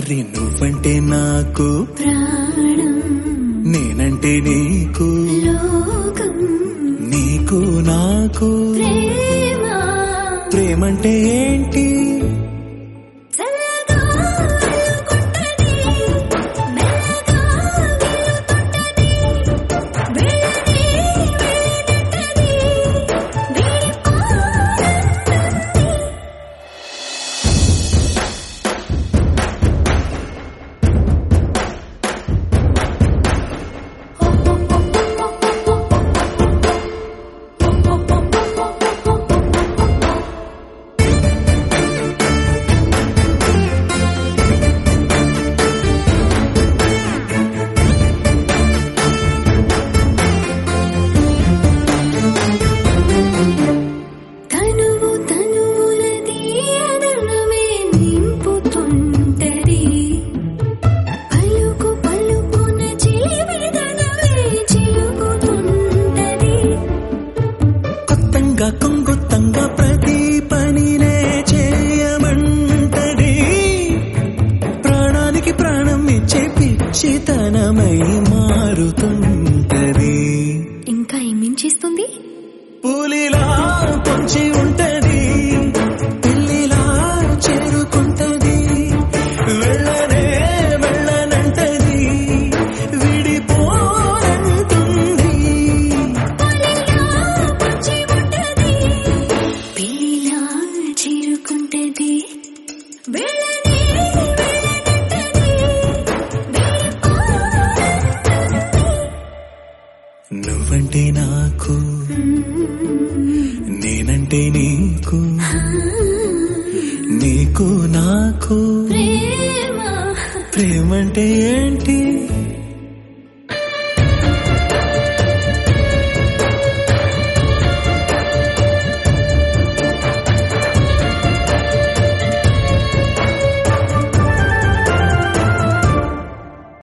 మరి నువ్వంటే నాకు ప్రాణం నేనంటే నీకు లోకం నీకు నాకు ప్రేమ ప్రేమంటే ఏంటి చల్లగా అల్లుకుంటది మెల్లగా గిల్లుతుంటది వెళ్ళని వెళ్ళనంటది వీడిపోనంటుంది తనువు తనువులది అదనమే నింపుతుంటది పలుకు పలుకున జీవితనమే చిలుకుతుంటది కొత్తంగా కొంగొత్తంగా ప్రతి పనినే చేయమంటది ప్రాణానికి ప్రాణం ఇచ్చే పిచ్చితనమై మారుతుంటది ఇంకా ఏమించేస్తుంది పూలిలా పొంచి ఉంటది పిల్లిలా చేరుకుంటది వెళ్ళనే వెళ్ళనంటది విడిపోనంటుంది పిల్లిలా పొంచి ఉంటది పిల్లిలా చేరుకుంటది వెళ్ళని వెళ్ళనంటది వెళ్ళిపోనంటుంది నువ్వంటే నాకు నేనంటే నీకు నీకు నాకు ప్రేమ ప్రేమంటే ఏంటి